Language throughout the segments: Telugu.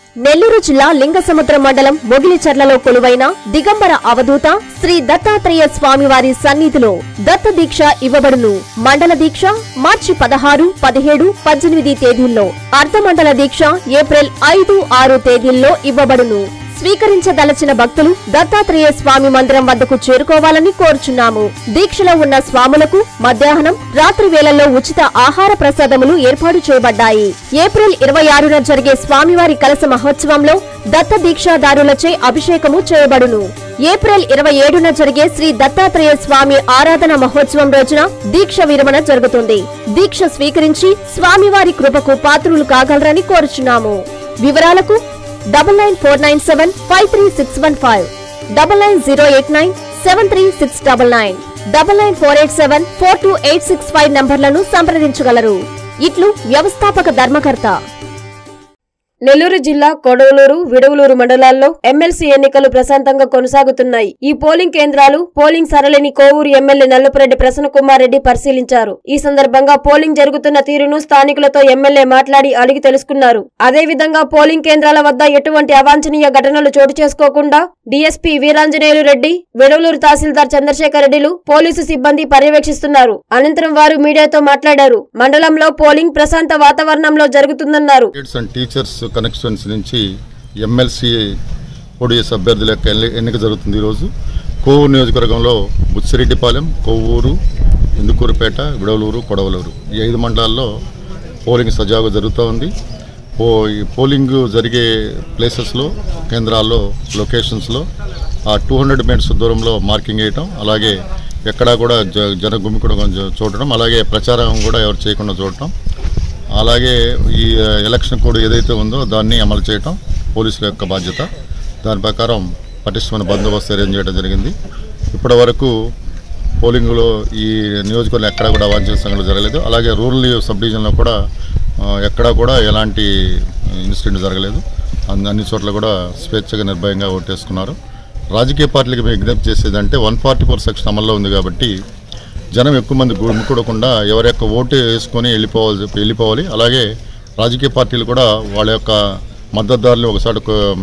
నెల్లూరు జిల్లా లింగసముద్ర మండలం మొగిలిచర్లలో కొలువైన దిగంబర అవధూత శ్రీ దత్తాత్రేయ స్వామివారి సన్నిధిలో దత్త దీక్ష ఇవ్వబడును మండల దీక్ష మార్చి పదహారు పదిహేడు పద్దెనిమిది తేదీల్లో అర్ధమండల దీక్ష ఏప్రిల్ ఐదు ఆరు తేదీల్లో ఇవ్వబడును స్వీకరించదలచిన భక్తులు దత్తాత్రేయ స్వామి మందిరం వద్దకు చేరుకోవాలని కోరుచున్నాము దీక్షలో ఉన్న స్వాములకు మధ్యాహ్నం రాత్రి వేళల్లో ఉచిత ఆహార ప్రసాదములు ఏర్పాటు చేయబడ్డాయి ఏప్రిల్ ఇరవై ఆరున జరిగే స్వామివారి కలస మహోత్సవంలో దత్త దీక్షాదారులచే అభిషేకము చేయబడును ఏప్రిల్ ఇరవై ఏడున జరిగే శ్రీ దత్తాత్రేయ స్వామి ఆరాధన మహోత్సవం రోజున దీక్ష విరమణ జరుగుతుంది దీక్ష స్వీకరించి స్వామివారి కృపకు పాత్రులు కాగలరని కోరుచున్నాము వివరాలకు double nine four nine seven five three six one five double nine zero eight nine seven three six double nine double nine four eight seven four two eight six five నంబర్లను సంప్రదించగలరు ఇట్లు వ్యవస్థాపక ధర్మకర్త నెల్లూరు జిల్లా కొడవలూరు విడవలూరు మండలాల్లో ఎమ్మెల్సీ ఎన్నికలు ప్రశాంతంగా కొనసాగుతున్నాయి ఈ పోలింగ్ కేంద్రాలు పోలింగ్ సరళిని కోవూరు ఎమ్మెల్యే నల్లపురెడ్డి ప్రసన్నకుమార్ రెడ్డి పరిశీలించారు ఈ సందర్భంగా పోలింగ్ జరుగుతున్న తీరును స్థానికులతో ఎమ్మెల్యే మాట్లాడి అడిగి తెలుసుకున్నారు అదేవిధంగా పోలింగ్ కేంద్రాల వద్ద ఎటువంటి అవాంఛనీయ ఘటనలు చోటు చేసుకోకుండా డీఎస్పీ వీరాంజనేయులు రెడ్డి విడవలూరు తహసీల్దార్ చంద్రశేఖర్ రెడ్డిలు పోలీసు సిబ్బంది పర్యవేక్షిస్తున్నారు అనంతరం వారు మీడియాతో మాట్లాడారు మండలంలో పోలింగ్ ప్రశాంత వాతావరణంలో జరుగుతుందన్నారు కిడ్స్ అండ్ టీచర్స్ కనెక్షన్స్ నుంచి ఎమ్మెల్సీ ఓడిఎస్ అభ్యర్థుల యొక్క ఎన్ని- ఎన్నిక జరుగుతుంది ఈరోజు కోవూరు నియోజకవర్గంలో బుచ్చిరెడ్డిపాలెం కొవ్వూరు ఇందుకూరుపేట విడవలూరు కొడవలూరు ఈ ఐదు మండలాల్లో పోలింగ్ సజావుగా జరుగుతూ ఉంది పో ఈ పోలింగ్ జరిగే ప్లేసెస్లో కేంద్రాల్లో లొకేషన్స్లో ఆ టూ హండ్రెడ్ మీటర్స్ దూరంలో మార్కింగ్ వేయటం అలాగే ఎక్కడా కూడా జ జన గుమికూడడం చూడటం అలాగే ప్రచారం కూడా ఎవరు చేయకుండా చూడటం అలాగే ఈ ఎలక్షన్ కోడ్ ఏదైతే ఉందో దాన్ని అమలు చేయటం పోలీసుల యొక్క బాధ్యత దాని ప్రకారం పటిష్టమైన బందోబస్తు అరేంజ్ చేయడం జరిగింది ఇప్పటి వరకు పోలింగ్లో ఈ నియోజకవర్గం ఎక్కడా కూడా అవాంఛనీయ సంఘటనలు జరగలేదు అలాగే రూరల్ సబ్ డివిజన్లో కూడా ఆ, ఎక్కడా కూడా ఎలాంటి ఇన్సిడెంట్ జరగలేదు అన్ని అన్ని చోట్ల కూడా స్వేచ్ఛగా నిర్భయంగా ఓటేసుకున్నారు రాజకీయ పార్టీలకు మేము విజ్ఞప్తి చేసేదంటే వన్ ఫార్టీ ఫోర్ సెక్షన్ అమల్లో ఉంది కాబట్టి జనం ఎక్కువ మంది గుమికూడకుండా ఎవరి యొక్క ఓటు వేసుకొని వెళ్ళిపోవాలి వెళ్ళిపోవాలి అలాగే రాజకీయ పార్టీలు కూడా వాళ్ళ యొక్క మద్దతుదారులు ఒకసారి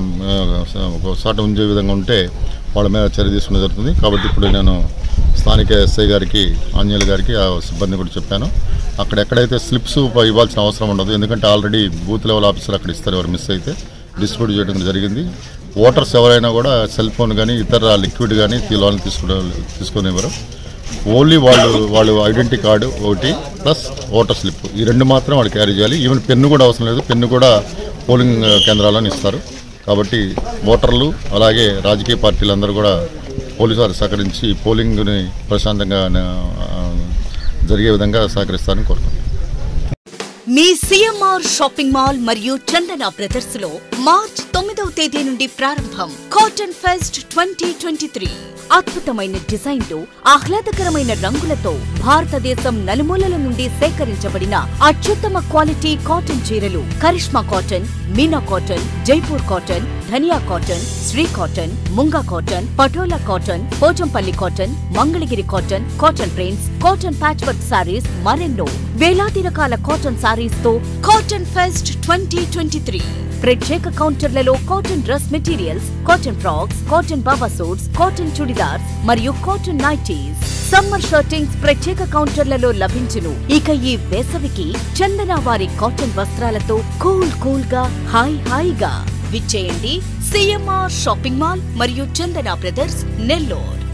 ఒకసారి ఉంచే విధంగా ఉంటే వాళ్ళ మీద చర్య తీసుకునే జరుగుతుంది కాబట్టి ఇప్పుడు నేను స్థానిక ఎస్ఐ గారికి ఆంజనేయులు గారికి ఆ సిబ్బంది కూడా చెప్పాను అక్కడ ఎక్కడైతే స్లిప్స్ ఇవ్వాల్సిన అవసరం ఉండదు ఎందుకంటే ఆల్రెడీ బూత్ లెవెల్ ఆఫీసర్ అక్కడ ఇస్తారు ఎవరు మిస్ అయితే డిస్ట్రిబ్యూట్ చేయడం జరిగింది ఓటర్స్ ఎవరైనా కూడా సెల్ ఫోన్ కానీ ఇతర లిక్విడ్ కానీ లోన్ తీసుకునే తీసుకునేవారు ఓన్లీ వాళ్ళు వాళ్ళు ఐడెంటిటీ కార్డు ఒకటి ప్లస్ ఓటర్ స్లిప్ ఈ రెండు మాత్రం వాళ్ళు క్యారీ చేయాలి ఈవెన్ పెన్ను కూడా అవసరం లేదు పెన్ను కూడా పోలింగ్ కేంద్రాలను ఇస్తారు కాబట్టి ఓటర్లు అలాగే రాజకీయ పార్టీలందరూ కూడా పోలీసు వారు సహకరించి పోలింగ్ని ప్రశాంతంగా ఆ, జరిగే విధంగా సహకరిస్తారని కోరుతున్నాను మీ సిఎంఆర్ షాపింగ్ మాల్ మరియు చందన బ్రదర్స్ లో మార్చ్ తొమ్మిదవ తేదీ నుండి ప్రారంభం cotton fest twenty twenty three అద్భుతమైన డిజైన్లు ఆహ్లాదకరమైన రంగులతో భారతదేశం నలుమూలల నుండి సేకరించబడిన అత్యుత్తమ క్వాలిటీ కాటన్ చీరలు Karishma cotton Meena cotton Jaipur cotton Dhaniya cotton Sri cotton Munga cotton Patola cotton Pochampalli cotton Mangalagiri cotton cotton prints cotton patch work saris మరెన్నో వేలాది రకాల కాటన్ సారీస్ తో cotton fest twenty twenty three ప్రత్యేక కౌంటర్లలో cotton dress materials cotton frocks cotton baba suits cotton churidars మరియు కాటన్ నైటీస్ సమ్మర్ షర్టింగ్స్ ప్రత్యేక కౌంటర్లలో లభించును ఇక ఈ వేసవికి చందన వారి కాటన్ వస్త్రాలతో కూల్ కూల్ గా హాయ్ హాయిగా విచ్చేయండి సిఎంఆర్ షాపింగ్ మాల్ మరియు చందన బ్రదర్స్ నెల్లూరు